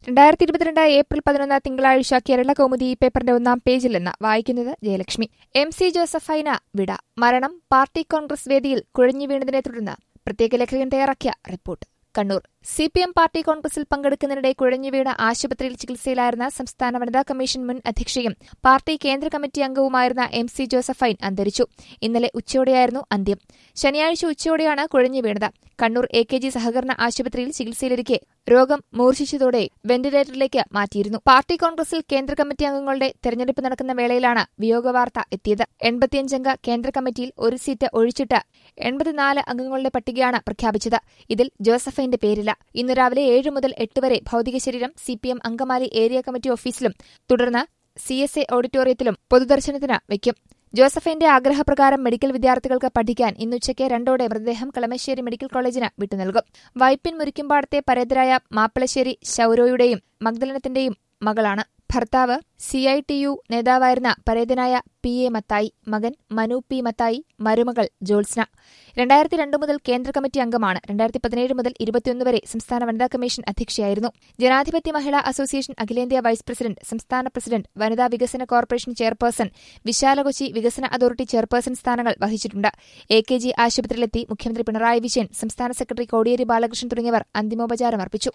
രണ്ടായിരത്തി ഇരുപത്തിരണ്ട് ഏപ്രിൽ പതിനൊന്ന് തിങ്കളാഴ്ച കേരള കൗമുദി പേപ്പറിന്റെ ഒന്നാം പേജിൽ നിന്ന് വായിക്കുന്നത് ജയലക്ഷ്മി എം സി ജോസഫൈന വിട മരണം പാർട്ടി കോൺഗ്രസ് വേദിയിൽ കുഴഞ്ഞു വീണതിനെ തുടർന്ന് പ്രത്യേക ലേഖകൻ തയ്യാറാക്കിയ report Kannur C P M party കോൺഗ്രസിൽ പങ്കെടുക്കുന്നതിനിടെ കുഴഞ്ഞു വീണ ആശുപത്രിയിൽ ചികിത്സയിലായിരുന്ന സംസ്ഥാന വനിതാ കമ്മീഷൻ മുൻ അധ്യക്ഷയും പാർട്ടി കേന്ദ്ര കമ്മിറ്റി അംഗവുമായിരുന്ന എം സി ജോസഫൈൻ അന്തരിച്ചു ഇന്നലെ ഉച്ചയോടെയായിരുന്നു അന്ത്യം ശനിയാഴ്ച ഉച്ചയോടെയാണ് കുഴഞ്ഞു വീണത് കണ്ണൂർ എ കെ ജി സഹകരണ ആശുപത്രിയിൽ ചികിത്സയിലിരിക്കെ രോഗം മൂർച്ഛിച്ചതോടെ വെന്റിലേറ്ററിലേക്ക് മാറ്റിയിരുന്നു പാർട്ടി കോൺഗ്രസിൽ കേന്ദ്ര കമ്മിറ്റി അംഗങ്ങളുടെ തെരഞ്ഞെടുപ്പ് നടക്കുന്ന വേളയിലാണ് വിയോഗവാർത്ത എത്തിയത് എൺപത്തിയഞ്ചംഗ കേന്ദ്ര കമ്മിറ്റിയിൽ ഒരു സീറ്റ് ഒഴിച്ചിട്ട് എൺപത്തിനാല് അംഗങ്ങളുടെ പട്ടികയാണ് പ്രഖ്യാപിച്ചത് ഇതിൽ ജോസഫൈന്റെ പേരില്ല ഇന്ന് രാവിലെ ഏഴ് മുതൽ എട്ട് വരെ ഭൌതിക ശരീരം C P M Angamaly area committee ഓഫീസിലും തുടർന്ന് സി എസ് എ ഓഡിറ്റോറിയത്തിലും പൊതുദർശനത്തിന് വയ്ക്കും ജോസഫിന്റെ ആഗ്രഹപ്രകാരം മെഡിക്കൽ വിദ്യാർത്ഥികൾക്ക് പഠിക്കാൻ ഇന്നുച്ചയ്ക്ക് രണ്ടോടെ മൃതദേഹം കളമശ്ശേരി മെഡിക്കൽ കോളേജിന് വിട്ടുനൽകും വൈപ്പിൻ മുരിക്കുംപാടത്തെ പരേതരായ മാപ്പിളശ്ശേരി ശൌരോയുടെയും മഗ്ദലനത്തിന്റെയും മകളാണ് ഭർത്താവ് സി ഐ ടി യു നേതാവായിരുന്ന പരേതനായ പി എ മത്തായി മകൻ മനു പി മത്തായി മരുമകൾ ജോത്സ്ന രണ്ടായിരത്തി രണ്ട് മുതൽ കേന്ദ്ര കമ്മിറ്റി അംഗമാണ് രണ്ടായിരത്തി പതിനേഴ് മുതൽ ഇരുപത്തിയൊന്ന് വരെ സംസ്ഥാന വനിതാ കമ്മീഷൻ അധ്യക്ഷയായിരുന്നു ജനാധിപത്യ മഹിളാ അസോസിയേഷൻ അഖിലേന്ത്യാ വൈസ് പ്രസിഡന്റ് സംസ്ഥാന പ്രസിഡന്റ് വനിതാ വികസന കോർപ്പറേഷൻ ചെയർപേഴ്സൺ വിശാലകൊച്ചി വികസന അതോറിറ്റി ചെയർപേഴ്സൺ സ്ഥാനങ്ങൾ വഹിച്ചിട്ടുണ്ട് എ കെ ജി ആശുപത്രിയിലെത്തി മുഖ്യമന്ത്രി പിണറായി വിജയൻ സംസ്ഥാന സെക്രട്ടറി കോടിയേരി ബാലകൃഷ്ണൻ തുടങ്ങിയവർ അന്തിമോപചാരം അർപ്പിച്ചു